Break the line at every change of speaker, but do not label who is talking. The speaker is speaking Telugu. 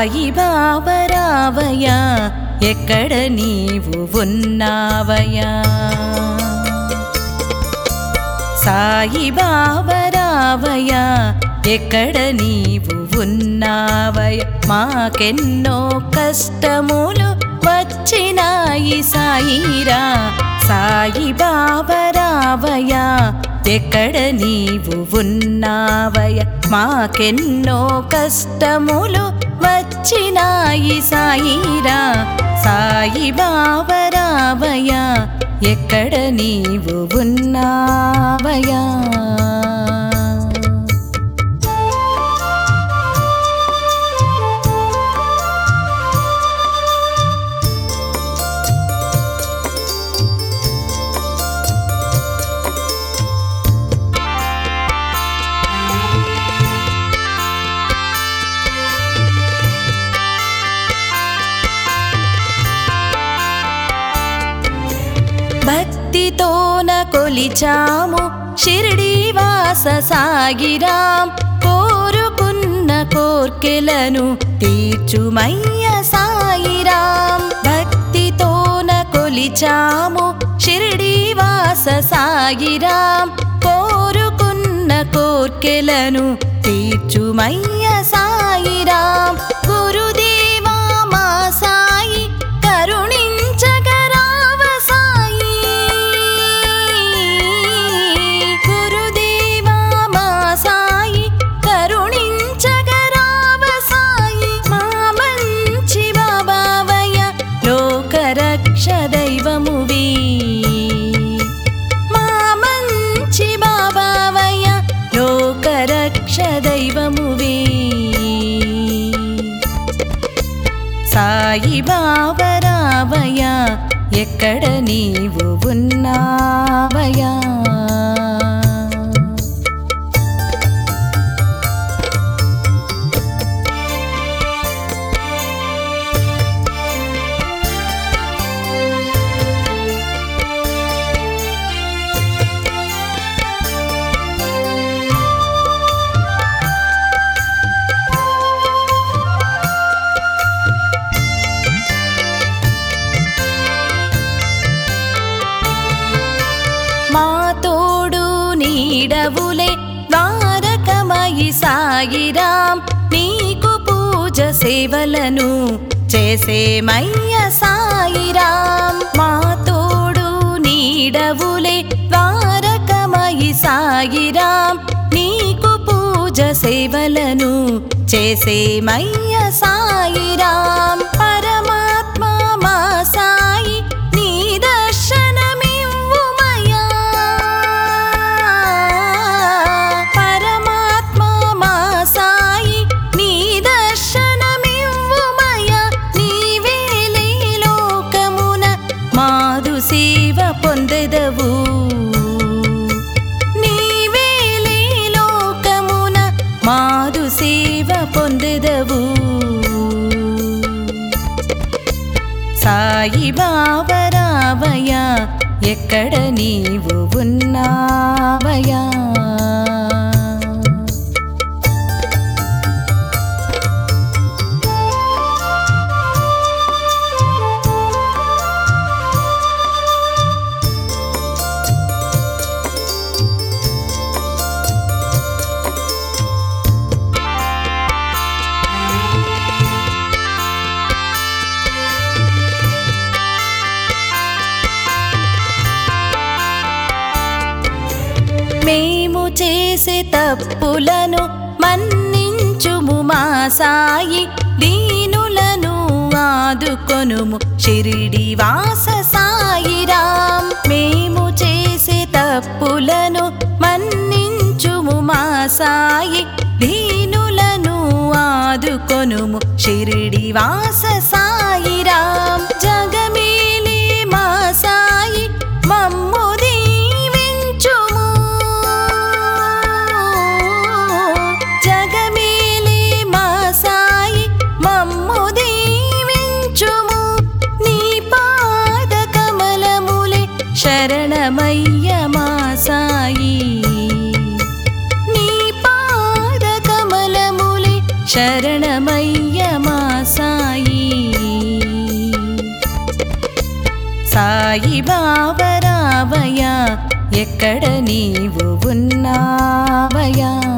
సాయి బాబరావయ్యా ఎక్కడ నీవు ఉన్నావయ్యా సాయి బాబరావయ్యా ఎక్కడ నీవు ఉన్నావయ్య మాకెన్నో కష్టములు వచ్చినాయి సాయిరా సాయి బాబరావయ్యా ఎక్కడ నీవు ఉన్నావయ్య మాకెన్నో కష్టములు వచ్చినాయి సాయిరా సాయి బాబరావయ్యా ఎక్కడ నీవు ఉన్నావయ్యా భక్తితోన కొలిచాము షిరిడీవాస సాగిరాం కోరుకున్న కోర్కెలను తీర్చుమయ్య సాయిరాం భక్తితోన కొలిచాము షిరిడీవాస సాగిరాం కోరుకున్న కోర్కెలను తీర్చుమయ్య సాయిరాం గురుదేవా మా సాయి కరుణించగరావ సాయి గురుదేవా మా సాయి కరుణించగరావ సాయి మా మంచి బాబావయ్య లోకరక్ష దైవమువి మా మంచి బాబావయ్య లోకరక్ష దైవమువి సాయి బాబరావయ్యా ఎక్కడ నీవు ఉన్నావయ్యా మా తోడు నీడవులే ద్వారకమయి సాయిరాం నీకు పూజ సేవలను చేసేమయ్య సాయిరాం మా తోడు నీడవులే ద్వారకమయి సాయిరాం నీకు పూజ సేవలను చేసేమయ్య సాయిరాం పరమాత్మ మా సాయి నీ దర్శనమివ్వుమయ్యా పరమాత్మ మా సాయి నీ దర్శనమివ్వుమయ్యా నీవేలే లోకమున మాదు సేవ పొందెదవు నీవేలే లోకమున మాదు సేవ పొందెదవు సాయి బాబరావయ్యా ఎక్కడ నీవు ఉన్నావయ్యా మేము చేసే తప్పులను మన్నించుము మా సాయి దీనులను ఆదుకొనుము షిరిడి వాస సాయిరాం మేము చేసే తప్పులను మన్నించుము మా సాయి దీనులను ఆదుకొనుము షిరిడి వాస సాయిరాం జగమేలే మా సాయి మమ్ము దీవించుము జగమేలే మా సాయి మమ్ము దీవించుము నీ పాద కమలములే శరణమయ్య మా సాయి నీ పాద కమలములే శరణమయ్య మా సాయి బాబరావయ్యా ఎక్కడ నీవు ఉన్నావయ్యా